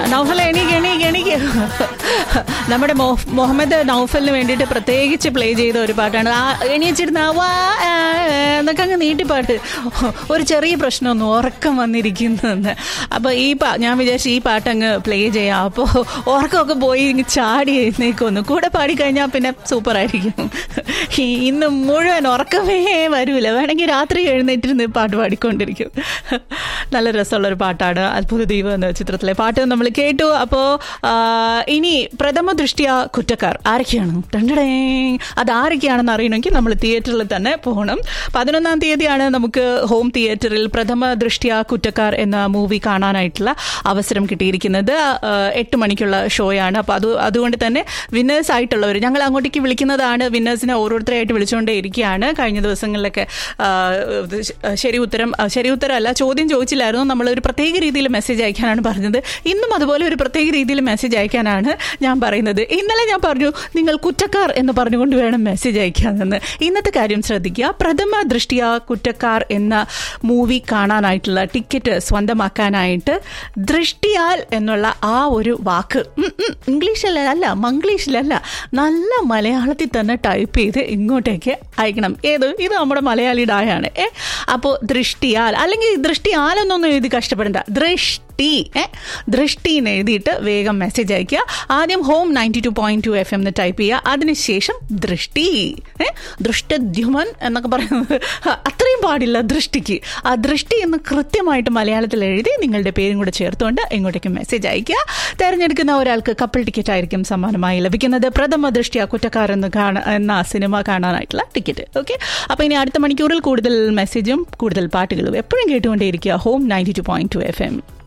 നൗഫൽ എണീക്ക് എണീക്ക് എണീക്ക് നമ്മുടെ മൊഹ- മുഹമ്മദ് നൗഫലിന് വേണ്ടിയിട്ട് പ്രത്യേകിച്ച് പ്ലേ ചെയ്ത ഒരു പാട്ടാണ് ആ എണീച്ചിരുന്ന ആ വാ ആ, ആ എന്നൊക്കെ അങ്ങ് നീട്ടിപ്പാട്ട് ഒരു ചെറിയ പ്രശ്നമൊന്നും ഉറക്കം വന്നിരിക്കുന്നെന്ന് അപ്പോൾ ഈ പാ ഞാൻ വിചാരിച്ചു ഈ പാട്ട് അങ്ങ് പ്ലേ ചെയ്യാം അപ്പോൾ ഉറക്കമൊക്കെ പോയി ഇങ്ങ് ചാടി എഴുന്നേക്കൊന്നു കൂടെ പാടിക്കഴിഞ്ഞാൽ പിന്നെ സൂപ്പർ ആയിരിക്കും ഈ ഇന്ന് മുഴുവൻ ഉറക്കമേ വരൂല വേണമെങ്കിൽ രാത്രി എഴുന്നേറ്റിരുന്ന് ഈ പാട്ട് പാടിക്കൊണ്ടിരിക്കും നല്ല രസമുള്ളൊരു പാട്ടാണ് അത്ഭുത ദീപം എന്ന ചിത്രത്തിലെ പാട്ട് നമ്മൾ കേട്ടു അപ്പോൾ ഇനി പ്രഥമ ദൃഷ്ടിയ കുറ്റക്കാർ ആരൊക്കെയാണ് ടണ്ടടേ അത് ആരൊക്കെയാണെന്ന് അറിയണമെങ്കിൽ നമ്മൾ തിയേറ്ററിൽ തന്നെ പോകണം പതിനൊന്നാം തീയതിയാണ് നമുക്ക് ഹോം തിയേറ്ററിൽ പ്രഥമ ദൃഷ്ടിയ കുറ്റക്കാർ എന്ന മൂവി കാണാനായിട്ടുള്ള അവസരം കിട്ടിയിരിക്കുന്നത് ആ, എട്ട് മണിക്കുള്ള ഷോയാണ് അപ്പോൾ അത് അതുകൊണ്ട് തന്നെ വിന്നേഴ്സ് ആയിട്ടുള്ളവർ ഞങ്ങൾ അങ്ങോട്ടേക്ക് വിളിക്കുന്നതാണ് വിന്നേഴ്സിനെ ഓരോരുത്തരായിട്ട് വിളിച്ചുകൊണ്ടേ ഇരിക്കുകയാണ് കഴിഞ്ഞ ദിവസങ്ങളിലൊക്കെ ആ, ഇത് ശരി ഉത്തരം ആ, ശരി ഉത്തരമല്ല ചോദ്യം ചോദിച്ചില്ലായിരുന്നു നമ്മൾ ഒരു പ്രത്യേക രീതിയിൽ മെസ്സേജ് അയക്കാനാണ് പറഞ്ഞത് ഇന്നും അതുപോലെ ഒരു പ്രത്യേക രീതിയിൽ മെസ്സേജ് അയക്കാനാണ് ഞാൻ പറയുന്നത് ഇന്നലെ ഞാൻ പറഞ്ഞു നിങ്ങൾ കുറ്റക്കാർ എന്ന് പറഞ്ഞുകൊണ്ട് വേണം മെസ്സേജ് അയക്കാമെന്ന് ഇന്നത്തെ കാര്യം ശ്രദ്ധിക്കുക പ്രഥമ ദൃഷ്ടിയ കുറ്റക്കാർ എന്ന മൂവി കാണാനായിട്ടുള്ള ടിക്കറ്റ് സ്വന്തമാക്കാനായിട്ട് ദൃഷ്ടിയാൽ എന്നുള്ള ആ ഒരു വാക്ക് ഉം, ഉം, ഇംഗ്ലീഷിലല്ല അല്ല മംഗ്ലീഷിലല്ല നല്ല മലയാളത്തിൽ തന്നെ ടൈപ്പ് ചെയ്ത് ഇങ്ങോട്ടേക്ക് അയക്കണം ഏത് ഇത് നമ്മുടെ മലയാളി ഡായാണ് ഏ അപ്പോൾ ദൃഷ്ടിയാൽ അല്ലെങ്കിൽ ദൃഷ്ടിയാലെന്നൊന്നും എഴുതി കഷ്ടപ്പെടണ്ട ദൃഷ്ടി ഏ ദൃഷ്ടി എന്ന് എഴുതിയിട്ട് വേഗം മെസ്സേജ് അയക്കുക ആദ്യം home ninety two point two F M എന്ന് ടൈപ്പ് ചെയ്യുക അതിനുശേഷം ദൃഷ്ടി ഏ ദൃഷ്ടദ്യുമൻ എന്നൊക്കെ പറയുന്നത് അത്രയും പാടില്ല ദൃഷ്ടിക്ക് ആ ദൃഷ്ടി എന്ന് കൃത്യമായിട്ട് മലയാളത്തിൽ എഴുതി നിങ്ങളുടെ പേരും കൂടെ ചേർത്തുകൊണ്ട് ഇങ്ങോട്ടേക്ക് മെസ്സേജ് അയക്കുക തെരഞ്ഞെടുക്കുന്ന ഒരാൾക്ക് കപ്പിൾ ടിക്കറ്റ് ആയിരിക്കും സമ്മാനമായി ലഭിക്കുന്നത് പ്രഥമ ദൃഷ്ടിയ കുറ്റക്കാരെന്ന് കാണ എന്ന സിനിമ കാണാനായിട്ടുള്ള ടിക്കറ്റ് ഓക്കെ അപ്പോൾ ഇനി അടുത്ത മണിക്കൂറിൽ കൂടുതൽ മെസ്സേജും കൂടുതൽ പാട്ടുകളും എപ്പോഴും കേട്ടുകൊണ്ടേയിരിക്കുക home ninety two point two F M